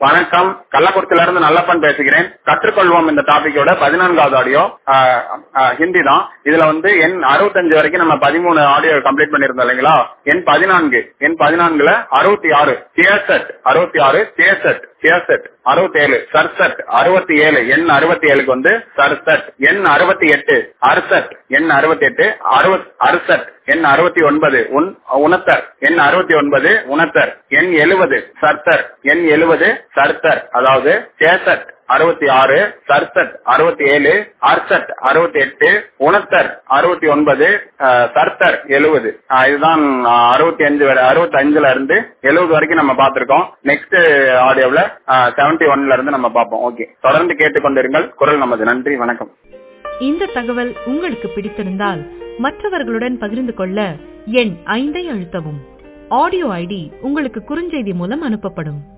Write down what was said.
வணக்கம் கள்ளக்குறிச்சியில இருந்து நல்லப்பன் பேசுகிறேன் கற்றுக்கொள்வோம் இந்த டாபிக்கோட பதினான்காவது ஆடியோ ஹிந்தி தான் இதுல வந்து எண் அறுபத்தஞ்சு வரைக்கும் நம்ம பதிமூணு ஆடியோ கம்ப்ளீட் பண்ணிருந்தோம் இல்லைங்களா எண் பதினான்கு எண் பதினான்குல அறுபத்தி ஆறு சேசட் அறுபத்தி ஆறு சேசட் சேசட் அறுபத்தி ஏழு சர்சட் அறுபத்தி ஏழு எண் அறுபத்தி ஏழுக்கு வந்து சர்சட் எண் அறுபத்தி எட்டு அர்சட் எண் அறுபத்தி எட்டு அறுபத் அர்சட் எண் அறுபத்தி ஒன்பது உன் உணத்தர் எண் அறுபத்தி ஒன்பது உணத்தர் எண் எழுபது சர்த்தர் எண் எழுபது சர்த்தர் அதாவது சேசட் அறுபத்தி ஆறு சர்சட் அறுபத்தி ஏழு அர்சட் அறுபத்தி எட்டு உணத்தர் அறுபத்தி ஒன்பது சர்த்தர் எழுபது இதுதான் அறுபத்தி அஞ்சு அறுபத்தி அஞ்சுல இருந்து எழுபது வரைக்கும் நம்ம பார்த்திருக்கோம் நெக்ஸ்ட் ஆடியோவில் செவன்டி ஒன்ல இருந்து நம்ம பார்ப்போம் ஓகே தொடர்ந்து கேட்டுக்கொண்டிருங்கள் குரல் நமது நன்றி வணக்கம் இந்த தகவல் உங்களுக்கு பிடித்திருந்தால் மற்றவர்களுடன் பகிர்ந்து கொள்ள எண் ஐந்தை அழுத்தவும் ஆடியோ ஐடி உங்களுக்கு குறுஞ்செய்தி மூலம் அனுப்பப்படும்